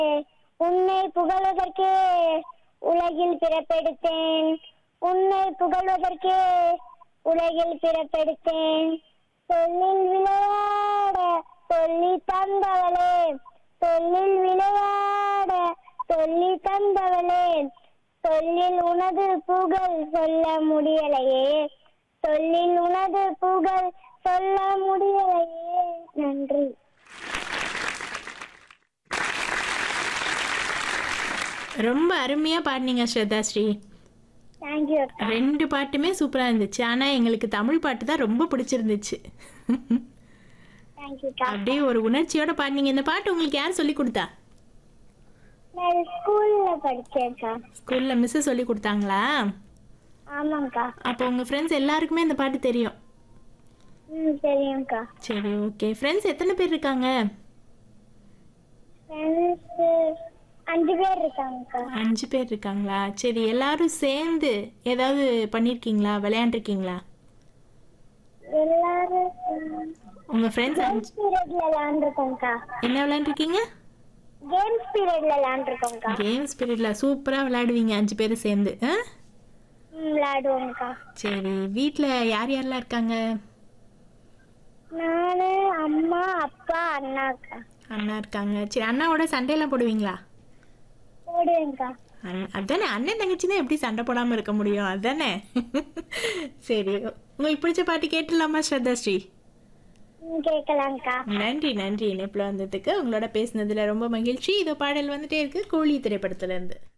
உன்னை புகழ்வதற்கே உலகில் பிறப்பெடுத்தேன் உன்னை புகழ்வதற்கே உலகில் பிறப்பெடுத்தேன் சொல்லில் விளையாட சொல்லி தந்தவளே சொல்லில் விளையாட சொல்லி தந்தவளே சொல்லில் உனது புகழ் சொல்ல முடியலையே சொல்லில் உனது புகழ் சொல்ல முடியலையே நன்றி ரொம்ப அருமையாக பாடினீங்க ஸ்ரத்தா ஸ்ரீ தேங்க்யூ ரெண்டு பாட்டுமே சூப்பராக இருந்துச்சு ஆனால் எங்களுக்கு தமிழ் பாட்டு தான் ரொம்ப பிடிச்சிருந்துச்சு தேங்க்யூக்கா அப்படியே ஒரு உணர்ச்சியோட பாடினீங்க இந்த பாட்டு உங்களுக்கு யார் சொல்லி கொடுத்தா நான் ஸ்கூல்ல படிச்சேன்க்கா ஸ்கூலில் மிஸ்ஸு சொல்லி கொடுத்தாங்களா ஆமாங்க்கா அப்போ உங்கள் ஃப்ரெண்ட்ஸ் எல்லாருக்குமே இந்த பாட்டு தெரியும் ம் தெரியும்க்கா சரி ஓகே ஃப்ரெண்ட்ஸ் எத்தனை பேர் இருக்காங்க ஃப்ரெண்ட்ஸு அஞ்சு பேர் இருக்காங்கக்கா அஞ்சு பேர் இருக்காங்களா சரி எல்லாரும் சேர்ந்து ஏதாவது பண்ணியிருக்கீங்களா விளையாண்டுருக்கீங்களா எல்லாரும் உங்கள் ஃப்ரெண்ட்ஸ் அஞ்சு கேம்ஸ் பீரியட்ல விளையாண்டுருக்கோம்க்கா என்ன விளையாண்டுருக்கீங்க கேம்ஸ் பீரியட்ல விளையாண்டுருக்கோம்க்கா கேம்ஸ் பீரியடில் சூப்பராக விளையாடுவீங்க அஞ்சு பேரும் சேர்ந்து ஆ ம் விளையாடுவோம்க்கா சரி வீட்டில் யார் யாரெல்லாம் இருக்காங்க நானு அம்மா அப்பா அண்ணாக்கா அண்ணா இருக்காங்க சரி அண்ணாவோட சண்டையெல்லாம் போடுவீங்களா போடுவேங்க்கா அண்ண- அதானே அண்ணன் தங்கச்சின்னா எப்படி சண்டை போடாமல் இருக்க முடியும் அதானே சரி உங்களுக்கு பிடிச்ச பாட்டு கேட்டுடலாமா ஸ்ரத்தா ஸ்ரீ ம் கேட்கலாங்க்கா நன்றி நன்றி இணைப்பில் வந்ததுக்கு உங்களோட பேசுனதுல ரொம்ப மகிழ்ச்சி இதோ பாடல் வந்துட்டே இருக்கு கோழி திரைப்படத்துல இருந்து